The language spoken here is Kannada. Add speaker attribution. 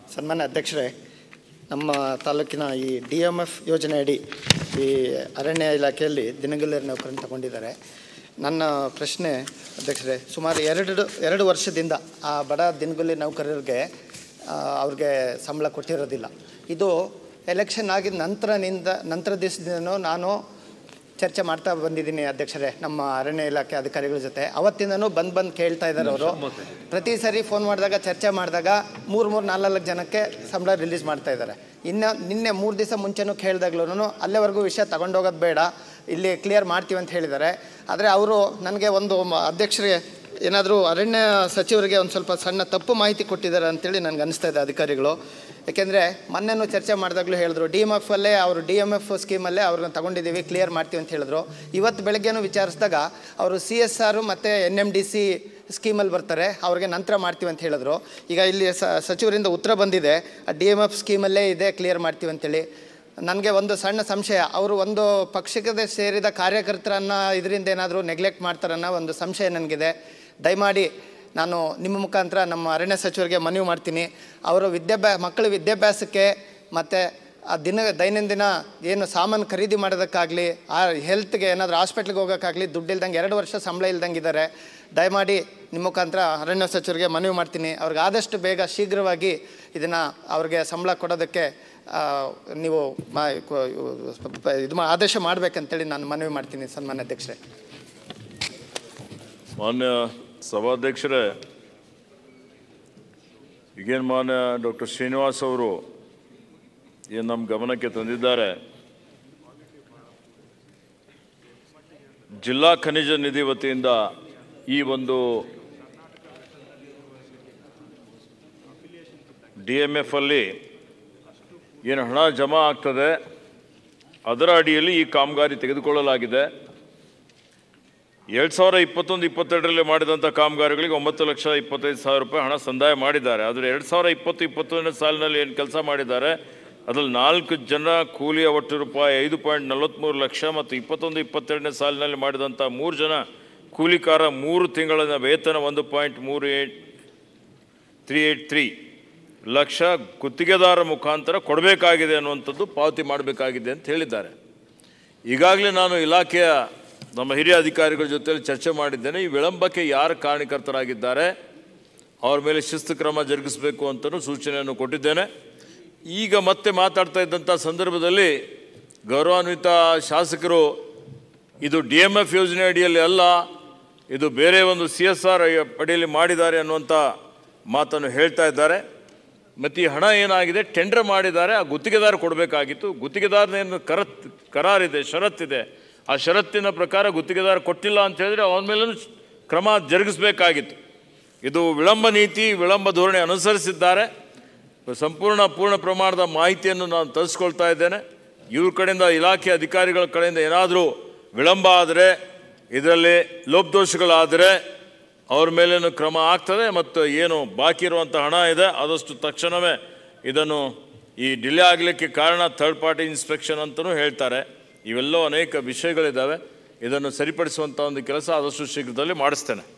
Speaker 1: ಸನ್ಮಾನ್ಯ ಅಧ್ಯಕ್ಷರೇ ನಮ್ಮ ತಾಲೂಕಿನ ಈ ಡಿ ಎಮ್ ಎಫ್ ಯೋಜನೆ ಅಡಿ ಈ ಅರಣ್ಯ ಇಲಾಖೆಯಲ್ಲಿ ದಿನಗೂಲಿ ನೌಕರನ್ನು ತಗೊಂಡಿದ್ದಾರೆ ನನ್ನ ಪ್ರಶ್ನೆ ಅಧ್ಯಕ್ಷರೇ ಸುಮಾರು ಎರಡು ಎರಡು ವರ್ಷದಿಂದ ಆ ಬಡ ದಿನಗೂಲಿ ನೌಕರರಿಗೆ ಆ, ಅವ್ರಿಗೆ ಸಂಬಳ ಕೊಟ್ಟಿರೋದಿಲ್ಲ ಇದು ಎಲೆಕ್ಷನ್ ಆಗಿದ ನಂತರನಿಂದ ನಂತರ ದಿವಸದಿಂದನೂ ನಾನು ಚರ್ಚೆ ಮಾಡ್ತಾ ಬಂದಿದ್ದೀನಿ ಅಧ್ಯಕ್ಷರೇ ನಮ್ಮ ಅರಣ್ಯ ಇಲಾಖೆ ಅಧಿಕಾರಿಗಳ ಜೊತೆ ಅವತ್ತಿಂದನೂ ಬಂದು ಬಂದು ಕೇಳ್ತಾ ಇದ್ದಾರೆ ಅವರು ಪ್ರತಿ ಸರಿ ಫೋನ್ ಮಾಡಿದಾಗ ಚರ್ಚೆ ಮಾಡಿದಾಗ ಮೂರು ಮೂರು ನಾಲ್ಕು ಜನಕ್ಕೆ ಸಂಬಳ ರಿಲೀಸ್ ಮಾಡ್ತಾ ಇದ್ದಾರೆ ಇನ್ನು ನಿನ್ನೆ ಮೂರು ದಿವಸ ಮುಂಚೆನೂ ಕೇಳಿದಾಗ್ಲೂ ಅಲ್ಲೇವರೆಗೂ ವಿಷಯ ತಗೊಂಡೋಗೋದು ಬೇಡ ಇಲ್ಲಿ ಕ್ಲಿಯರ್ ಮಾಡ್ತೀವಿ ಅಂತ ಹೇಳಿದ್ದಾರೆ ಆದರೆ ಅವರು ನನಗೆ ಒಂದು ಮ- ಅಧ್ಯಕ್ಷರಿಗೆ ಏನಾದರೂ ಅರಣ್ಯ ಸಚಿವರಿಗೆ ಒಂದು ಸ್ವಲ್ಪ ಸಣ್ಣ ತಪ್ಪು ಮಾಹಿತಿ ಕೊಟ್ಟಿದ್ದಾರೆ ಅಂತೇಳಿ ನನಗೆ ಅನಿಸ್ತಾ ಇದೆ ಅಧಿಕಾರಿಗಳು ಯಾಕೆಂದರೆ ಮೊನ್ನೆನೂ ಚರ್ಚೆ ಮಾಡಿದಾಗಲೂ ಹೇಳಿದ್ರು ಡಿ ಎಮ್ ಎಫ್ ಅಲ್ಲೇ ಅವರು ಡಿ ಎಮ್ ಎಫ್ ಸ್ಕೀಮಲ್ಲೇ ಅವ್ರನ್ನ ತಗೊಂಡಿದ್ದೀವಿ ಕ್ಲಿಯರ್ ಮಾಡ್ತೀವಿ ಅಂತ ಹೇಳಿದ್ರು ಇವತ್ತು ಬೆಳಗ್ಗೆನೂ ವಿಚಾರಿಸಿದಾಗ ಅವರು ಸಿ ಎಸ್ ಆರು ಮತ್ತು ಎನ್ ಎಮ್ ಡಿ ಸಿ ಸ್ಕೀಮಲ್ಲಿ ಬರ್ತಾರೆ ಅವ್ರಿಗೆ ನಂತರ ಮಾಡ್ತೀವಿ ಅಂತ ಹೇಳಿದ್ರು ಈಗ ಇಲ್ಲಿ ಸ ಸಚಿವರಿಂದ ಉತ್ತರ ಬಂದಿದೆ ಡಿ ಎಮ್ ಎಫ್ ಸ್ಕೀಮಲ್ಲೇ ಇದೆ ಕ್ಲಿಯರ್ ಮಾಡ್ತೀವಿ ಅಂತೇಳಿ ನನಗೆ ಒಂದು ಸಣ್ಣ ಸಂಶಯ ಅವರು ಒಂದು ಪಕ್ಷಕ್ಕೆ ಸೇರಿದ ಕಾರ್ಯಕರ್ತರನ್ನ ಇದರಿಂದ ಏನಾದರೂ ನೆಗ್ಲೆಕ್ಟ್ ಮಾಡ್ತಾರನ್ನೋ ಒಂದು ಸಂಶಯ ನನಗಿದೆ ದಯಮಾಡಿ ನಾನು ನಿಮ್ಮ ಮುಖಾಂತರ ನಮ್ಮ ಅರಣ್ಯ ಸಚಿವರಿಗೆ ಮನವಿ ಮಾಡ್ತೀನಿ ಅವರ ವಿದ್ಯಾಭ್ಯಾಸ ಮಕ್ಕಳ ವಿದ್ಯಾಭ್ಯಾಸಕ್ಕೆ ಮತ್ತು ಆ ದಿನ ದೈನಂದಿನ ಏನು ಸಾಮಾನು ಖರೀದಿ ಮಾಡೋದಕ್ಕಾಗಲಿ ಆ ಹೆಲ್ತ್ಗೆ ಏನಾದರೂ ಹಾಸ್ಪಿಟ್ಲಿಗೆ ಹೋಗೋಕ್ಕಾಗಲಿ ದುಡ್ಡು ಇಲ್ದಂಗೆ ಎರಡು ವರ್ಷ ಸಂಬಳ ಇಲ್ದಂಗೆ ಇದ್ದಾರೆ ದಯಮಾಡಿ ನಿಮ್ಮ ಮುಖಾಂತರ ಅರಣ್ಯ ಸಚಿವರಿಗೆ ಮನವಿ ಮಾಡ್ತೀನಿ ಅವ್ರಿಗೆ ಆದಷ್ಟು ಬೇಗ ಶೀಘ್ರವಾಗಿ ಇದನ್ನು ಅವ್ರಿಗೆ ಸಂಬಳ ಕೊಡೋದಕ್ಕೆ ಆ, ನೀವು ಮಾ ಕೊ- ಇದು ಮಾ ಆದೇಶ ಮಾಡಬೇಕಂತೇಳಿ ನಾನು ಮನವಿ ಮಾಡ್ತೀನಿ ಸನ್ಮಾನ್ಯ ಅಧ್ಯಕ್ಷರೇ
Speaker 2: ಮಾನ್ಯ ಸಭಾಧ್ಯಕ್ಷರೇ ಈಗೇನು ಮಾನ್ಯ ಡಾಕ್ಟರ್ ಶ್ರೀನಿವಾಸ್ ಅವರು ಏನು ನಮ್ಮ ಗಮನಕ್ಕೆ ತಂದಿದ್ದಾರೆ ಜಿಲ್ಲಾ ಖನಿಜ ನಿಧಿ ವತಿಯಿಂದ ಈ ಒಂದು ಡಿ ಎಮ್ ಎಫ್ ಅಲ್ಲಿ ಏನು ಹಣ ಜಮಾ ಆಗ್ತದೆ ಅದರ ಅಡಿಯಲ್ಲಿ ಈ ಕಾಮಗಾರಿ ತೆಗೆದುಕೊಳ್ಳಲಾಗಿದೆ ಎರಡು ಸಾವಿರ ಇಪ್ಪತ್ತೊಂದು ಇಪ್ಪತ್ತೆರಡರಲ್ಲಿ ಮಾಡಿದಂಥ ಕಾಮಗಾರಿಗಳಿಗೆ ಒಂಬತ್ತು ಲಕ್ಷ ಇಪ್ಪತ್ತೈದು ಸಾವಿರ ರೂಪಾಯಿ ಹಣ ಸಂದಾಯ ಮಾಡಿದ್ದಾರೆ ಆದರೆ ಎರಡು ಸಾವಿರ ಇಪ್ಪತ್ತು ಇಪ್ಪತ್ತೊಂದನೇ ಸಾಲಿನಲ್ಲಿ ಏನು ಕೆಲಸ ಮಾಡಿದ್ದಾರೆ ಅದರಲ್ಲಿ ನಾಲ್ಕು ಜನ ಕೂಲಿಯ ಒಟ್ಟು ರೂಪಾಯಿ ಐದು ಪಾಯಿಂಟ್ ನಲವತ್ತ್ಮೂರು ಲಕ್ಷ ಮತ್ತು ಇಪ್ಪತ್ತೊಂದು ಇಪ್ಪತ್ತೆರಡನೇ ಸಾಲಿನಲ್ಲಿ ಮಾಡಿದಂಥ ಮೂರು ಜನ ಕೂಲಿಕಾರ ಮೂರು ತಿಂಗಳ ವೇತನ ಒಂದು ಪಾಯಿಂಟ್ ಮೂರು eight three eight three lakh ಗುತ್ತಿಗೆದಾರ ಮುಖಾಂತರ ಕೊಡಬೇಕಾಗಿದೆ ಅನ್ನುವಂಥದ್ದು ಪಾವತಿ ಮಾಡಬೇಕಾಗಿದೆ ಅಂತ ಹೇಳಿದ್ದಾರೆ ಈಗಾಗಲೇ ನಾನು ಇಲಾಖೆಯ ನಮ್ಮ ಹಿರಿಯ ಅಧಿಕಾರಿಗಳ ಜೊತೆಯಲ್ಲಿ ಚರ್ಚೆ ಮಾಡಿದ್ದೇನೆ ಈ ವಿಳಂಬಕ್ಕೆ ಯಾರು ಕಾರಣಕರ್ತರಾಗಿದ್ದಾರೆ ಅವ್ರ ಮೇಲೆ ಶಿಸ್ತು ಕ್ರಮ ಜರುಗಿಸಬೇಕು ಅಂತಲೂ ಸೂಚನೆಯನ್ನು ಕೊಟ್ಟಿದ್ದೇನೆ ಈಗ ಮತ್ತೆ ಮಾತಾಡ್ತಾ ಇದ್ದಂಥ ಸಂದರ್ಭದಲ್ಲಿ ಗೌರವಾನ್ವಿತ ಶಾಸಕರು ಇದು ಡಿ ಎಮ್ ಎಫ್ ಯೋಜನೆ ಅಡಿಯಲ್ಲಿ ಅಲ್ಲ ಇದು ಬೇರೆ ಒಂದು ಸಿ ಎಸ್ ಆರ್ ಅಡಿಯಲ್ಲಿ ಮಾಡಿದ್ದಾರೆ ಅನ್ನುವಂಥ ಮಾತನ್ನು ಹೇಳ್ತಾ ಇದ್ದಾರೆ ಮತ್ತು ಈ ಹಣ ಏನಾಗಿದೆ ಟೆಂಡರ್ ಮಾಡಿದ್ದಾರೆ ಆ ಗುತ್ತಿಗೆದಾರ ಕೊಡಬೇಕಾಗಿತ್ತು ಗುತ್ತಿಗೆದಾರನೇನು ಕರತ್ ಕರಾರಿದೆ ಷರತ್ತಿದೆ ಆ ಷರತ್ತಿನ ಪ್ರಕಾರ ಗುತ್ತಿಗೆದಾರ ಕೊಟ್ಟಿಲ್ಲ ಅಂತ ಹೇಳಿದ್ರೆ ಅವನ ಮೇಲೂ ಕ್ರಮ ಜರುಗಿಸಬೇಕಾಗಿತ್ತು ಇದು ವಿಳಂಬ ನೀತಿ ವಿಳಂಬ ಧೋರಣೆ ಅನುಸರಿಸಿದ್ದಾರೆ ಸಂಪೂರ್ಣ ಪೂರ್ಣ ಪ್ರಮಾಣದ ಮಾಹಿತಿಯನ್ನು ನಾನು ತರಿಸ್ಕೊಳ್ತಾ ಇದ್ದೇನೆ ಇವ್ರ ಕಡೆಯಿಂದ ಇಲಾಖೆ ಅಧಿಕಾರಿಗಳ ಕಡೆಯಿಂದ ಏನಾದರೂ ವಿಳಂಬ ಆದರೆ ಇದರಲ್ಲಿ ಲೋಪದೋಷಗಳಾದರೆ ಅವ್ರ ಮೇಲೇನು ಕ್ರಮ ಆಗ್ತದೆ ಮತ್ತು ಏನು ಬಾಕಿ ಇರುವಂಥ ಹಣ ಇದೆ ಆದಷ್ಟು ತಕ್ಷಣವೇ ಇದನ್ನು ಈ ಡಿಲೇ ಆಗಲಿಕ್ಕೆ ಕಾರಣ ಥರ್ಡ್ ಪಾರ್ಟಿ ಇನ್ಸ್ಪೆಕ್ಷನ್ ಅಂತಲೂ ಹೇಳ್ತಾರೆ ಇವೆಲ್ಲವೂ ಅನೇಕ ವಿಷಯಗಳಿದ್ದಾವೆ ಇದನ್ನು ಸರಿಪಡಿಸುವಂಥ ಒಂದು ಕೆಲಸ ಆದಷ್ಟು ಶೀಘ್ರದಲ್ಲಿ ಮಾಡಿಸ್ತೇನೆ